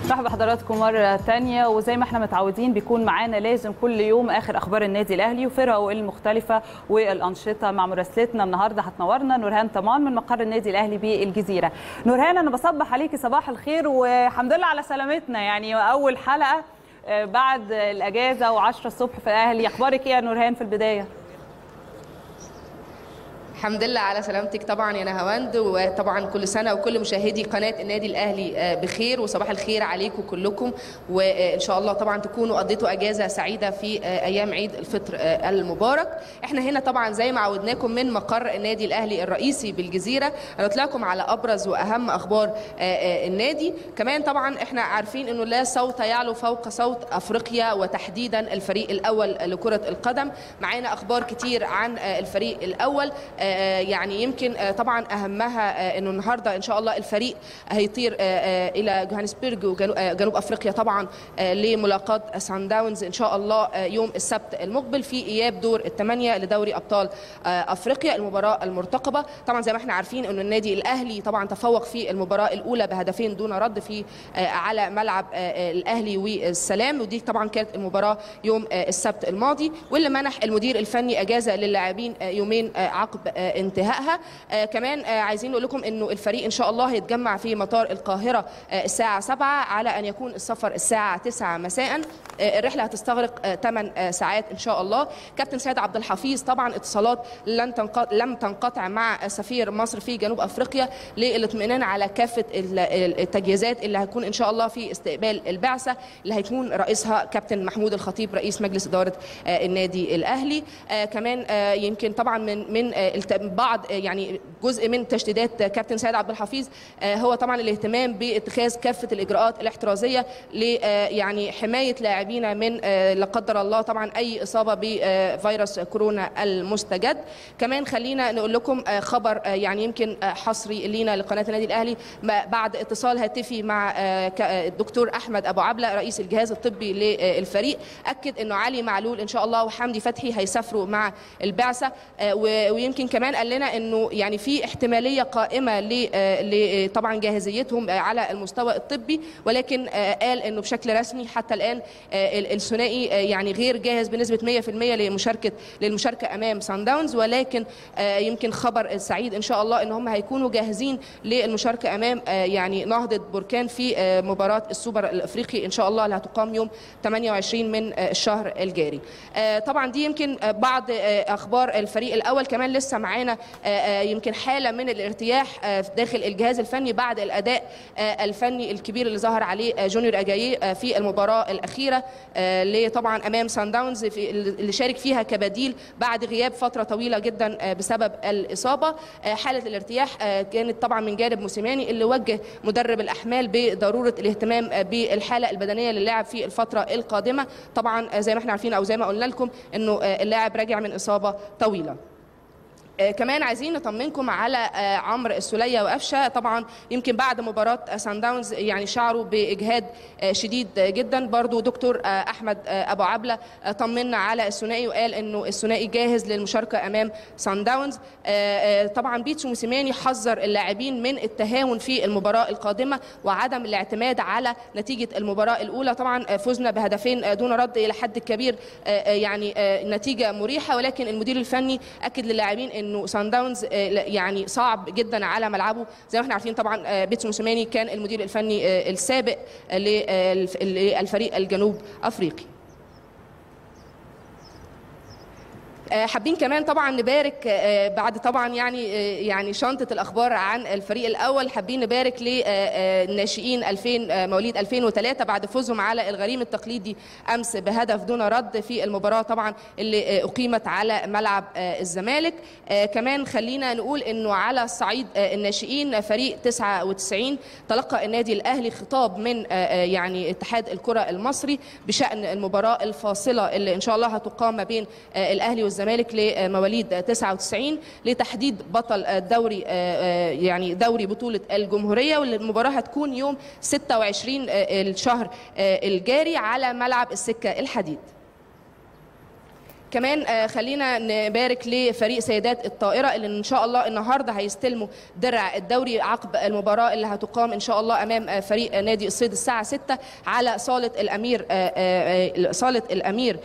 مرحبا بحضراتكم مرة تانية وزي ما احنا متعودين بيكون معانا لازم كل يوم آخر أخبار النادي الأهلي وفرقه المختلفة والأنشطة مع مراسلتنا النهاردة هتنورنا نورهان طمان من مقر النادي الأهلي بالجزيرة نورهان أنا بصبح عليكي صباح الخير والحمد لله على سلامتنا يعني أول حلقة بعد الأجازة و10 الصبح في الأهلي أخبارك إيه يا نورهان في البداية؟ الحمد لله على سلامتك طبعا يا نهاوند وطبعا كل سنه وكل مشاهدي قناه النادي الاهلي بخير وصباح الخير عليكم كلكم وان شاء الله طبعا تكونوا قضيتوا اجازه سعيده في ايام عيد الفطر المبارك احنا هنا طبعا زي ما عودناكم من مقر النادي الاهلي الرئيسي بالجزيره هنطلعكم على ابرز واهم اخبار النادي كمان طبعا احنا عارفين انه لا صوت يعلو فوق صوت افريقيا وتحديدا الفريق الاول لكره القدم معانا اخبار كتير عن الفريق الاول يعني يمكن طبعا اهمها انه النهارده ان شاء الله الفريق هيطير الى جوهانسبرج وجنوب افريقيا طبعا لملاقاه سان داونز ان شاء الله يوم السبت المقبل في اياب دور الثمانيه لدوري ابطال افريقيا المباراه المرتقبه طبعا زي ما احنا عارفين انه النادي الاهلي طبعا تفوق في المباراه الاولى بهدفين دون رد في على ملعب الاهلي والسلام ودي طبعا كانت المباراه يوم السبت الماضي واللي منح المدير الفني اجازه للاعبين يومين عقب انتهائها آه كمان آه عايزين نقول لكم انه الفريق ان شاء الله هيتجمع في مطار القاهره آه الساعه 7 على ان يكون السفر الساعه 9 مساء الرحله هتستغرق 8 ساعات ان شاء الله كابتن سيد عبد الحفيظ طبعا اتصالات لن تنقطع لم تنقطع مع سفير مصر في جنوب افريقيا للاطمئنان على كافه التجهيزات اللي هيكون ان شاء الله في استقبال البعثه اللي هيكون رئيسها كابتن محمود الخطيب رئيس مجلس اداره النادي الاهلي كمان يمكن طبعا من من بعض يعني جزء من تشديدات كابتن سيد عبد الحفيظ هو طبعا الاهتمام باتخاذ كافه الاجراءات الاحترازيه ل يعني حمايه لاعبينا من لا قدر الله طبعا اي اصابه بفيروس كورونا المستجد كمان خلينا نقول لكم خبر يعني يمكن حصري لينا لقناه النادي الاهلي بعد اتصال هاتفي مع الدكتور احمد ابو عبله رئيس الجهاز الطبي للفريق اكد انه علي معلول ان شاء الله وحمدي فتحي هيسافروا مع البعثه ويمكن كمان قال لنا انه يعني في احتماليه قائمه ل طبعا جاهزيتهم على المستوى الطبي ولكن قال انه بشكل رسمي حتى الان الثنائي يعني غير جاهز بنسبه 100% لمشاركه للمشاركه امام سان داونز ولكن يمكن خبر سعيد ان شاء الله ان هم هيكونوا جاهزين للمشاركه امام يعني نهضه بركان في مباراه السوبر الافريقي ان شاء الله اللي هتقام يوم 28 من الشهر الجاري طبعا دي يمكن بعض اخبار الفريق الاول كمان لسه معانا يمكن حاله من الارتياح داخل الجهاز الفني بعد الاداء الفني الكبير اللي ظهر عليه جونيور اجاييه في المباراه الاخيره اللي طبعا امام سان داونز في اللي شارك فيها كبديل بعد غياب فتره طويله جدا بسبب الاصابه حاله الارتياح كانت طبعا من جانب موسيماني اللي وجه مدرب الاحمال بضروره الاهتمام بالحاله البدنيه للاعب في الفتره القادمه طبعا زي ما احنا عارفين او زي ما قلنا لكم انه اللاعب راجع من اصابه طويله كمان عايزين نطمنكم على عمرو السوليه وقفشه طبعا يمكن بعد مباراه سان داونز يعني شعروا باجهاد شديد جدا برضو دكتور احمد ابو عبله طمنا على الثنائي وقال انه الثنائي جاهز للمشاركه امام سان داونز طبعا بيتسو موسيماني حذر اللاعبين من التهاون في المباراه القادمه وعدم الاعتماد على نتيجه المباراه الاولى طبعا فزنا بهدفين دون رد الى حد كبير يعني نتيجه مريحه ولكن المدير الفني اكد للاعبين انه سان داونز يعني صعب جدا على ملعبه زي ما احنا عارفين طبعا بيتسو موسيماني كان المدير الفني السابق للفريق الجنوب افريقي حابين كمان طبعا نبارك بعد طبعا يعني يعني شنطه الاخبار عن الفريق الاول حابين نبارك للناشئين 2000 مواليد 2003 بعد فوزهم على الغريم التقليدي امس بهدف دون رد في المباراه طبعا اللي اقيمت على ملعب الزمالك كمان خلينا نقول انه على صعيد الناشئين فريق 99 تلقى النادي الاهلي خطاب من يعني اتحاد الكره المصري بشان المباراه الفاصله اللي ان شاء الله هتقام ما بين الاهلي والزمالك لمواليد 99 لتحديد بطل الدوري يعني دوري بطوله الجمهوريه والمباراه هتكون يوم 26 الشهر الجاري على ملعب السكه الحديد كمان خلينا نبارك لفريق سيدات الطائره اللي ان شاء الله النهارده هيستلموا درع الدوري عقب المباراه اللي هتقام ان شاء الله امام فريق نادي الصيد الساعه 6 على صاله الامير صاله الامير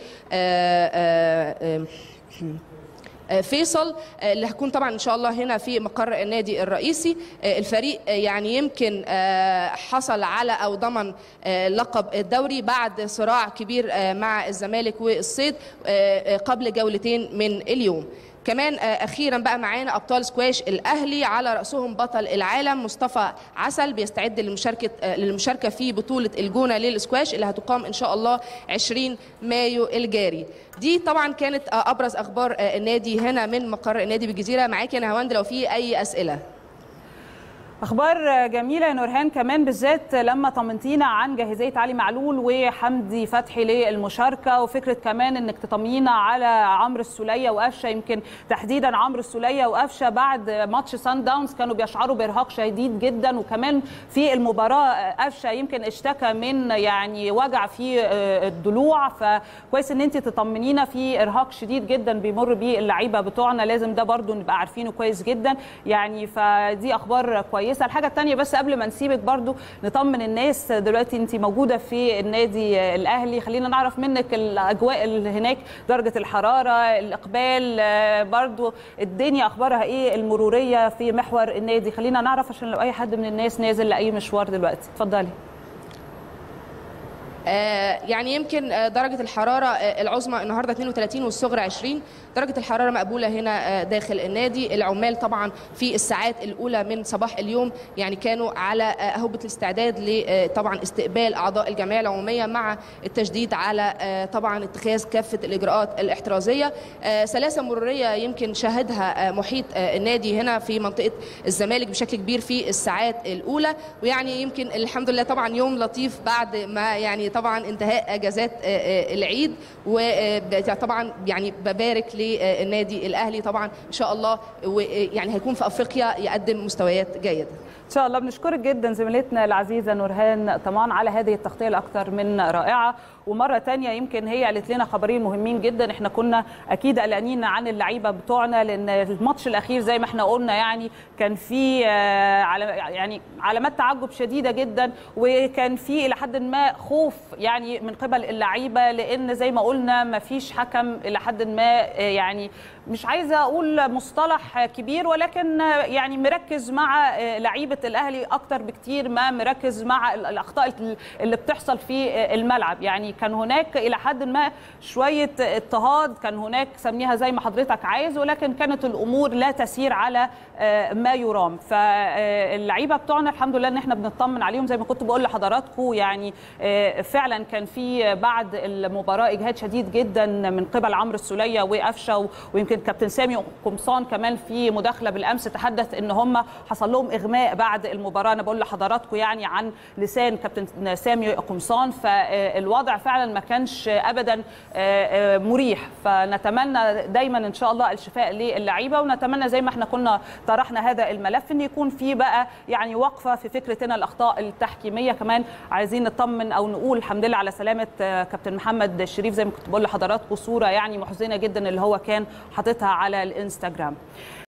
فيصل اللي هتكون طبعا ان شاء الله هنا في مقر النادي الرئيسي الفريق يعني يمكن حصل على او ضمن لقب الدوري بعد صراع كبير مع الزمالك والصيد قبل جولتين من اليوم كمان اخيرا بقى معانا ابطال سكواش الاهلي على راسهم بطل العالم مصطفى عسل بيستعد للمشاركه للمشاركه في بطوله الجونه للسكواش اللي هتقام ان شاء الله 20 مايو الجاري دي طبعا كانت ابرز اخبار النادي هنا من مقر النادي بالجزيره معاكي انا هواند لو في اي اسئله اخبار جميله يا نورهان كمان بالذات لما طمنتينا عن جاهزيه علي معلول وحمدي فتحي للمشاركه وفكره كمان انك تطمنينا على عمرو السوليه وقفشه يمكن تحديدا عمرو السوليه وقفشه بعد ماتش سان داونز كانوا بيشعروا بارهاق شديد جدا وكمان في المباراه قفشه يمكن اشتكى من يعني وجع في الضلوع فكويس ان انت تطمنينا في ارهاق شديد جدا بيمر بيه اللعيبه بتوعنا لازم ده برضو نبقى عارفينه كويس جدا يعني فدي اخبار كويسه كويسه الحاجه الثانيه بس قبل ما نسيبك برضو نطمن الناس دلوقتي انت موجوده في النادي الاهلي خلينا نعرف منك الاجواء اللي هناك درجه الحراره الاقبال برضو الدنيا اخبارها ايه المروريه في محور النادي خلينا نعرف عشان لو اي حد من الناس نازل لاي مشوار دلوقتي اتفضلي يعني يمكن درجة الحرارة العظمى النهاردة 32 والصغرى 20 درجة الحرارة مقبولة هنا داخل النادي العمال طبعا في الساعات الأولى من صباح اليوم يعني كانوا على أهبة الاستعداد لطبعا استقبال أعضاء الجمعية العمومية مع التشديد على طبعا اتخاذ كافة الإجراءات الاحترازية سلاسة مرورية يمكن شهدها محيط النادي هنا في منطقة الزمالك بشكل كبير في الساعات الأولى ويعني يمكن الحمد لله طبعا يوم لطيف بعد ما يعني طبعا انتهاء اجازات العيد وطبعا يعني ببارك للنادي الاهلي طبعا ان شاء الله يعني هيكون في افريقيا يقدم مستويات جيده ان شاء الله بنشكرك جدا زميلتنا العزيزه نورهان طمان على هذه التغطيه الاكثر من رائعه ومره تانية يمكن هي قالت لنا خبرين مهمين جدا احنا كنا اكيد قلقانين عن اللعيبه بتوعنا لان الماتش الاخير زي ما احنا قلنا يعني كان في يعني علامات تعجب شديده جدا وكان في الى حد ما خوف يعني من قبل اللعيبه لان زي ما قلنا ما فيش حكم الى حد ما يعني مش عايزه اقول مصطلح كبير ولكن يعني مركز مع لعيبه الاهلي اكتر بكتير ما مركز مع الاخطاء اللي بتحصل في الملعب يعني كان هناك الى حد ما شويه اضطهاد كان هناك سميها زي ما حضرتك عايز ولكن كانت الامور لا تسير على ما يرام فاللعيبه بتوعنا الحمد لله ان احنا بنطمن عليهم زي ما كنت بقول لحضراتكم يعني فعلا كان في بعد المباراه اجهاد شديد جدا من قبل عمرو السوليه وقفشه ويمكن كابتن سامي قمصان كمان في مداخله بالامس تحدث ان هم حصل لهم اغماء بعد المباراه انا بقول لحضراتكم يعني عن لسان كابتن سامي قمصان فالوضع فعلا ما كانش ابدا مريح فنتمنى دايما ان شاء الله الشفاء للعيبه ونتمنى زي ما احنا كنا طرحنا هذا الملف ان يكون في بقى يعني وقفه في فكرتنا الاخطاء التحكيميه كمان عايزين نطمن او نقول الحمد لله على سلامه كابتن محمد الشريف زي ما كنت بقول لحضراتكم صوره يعني محزنه جدا اللي هو كان حاططها على الانستغرام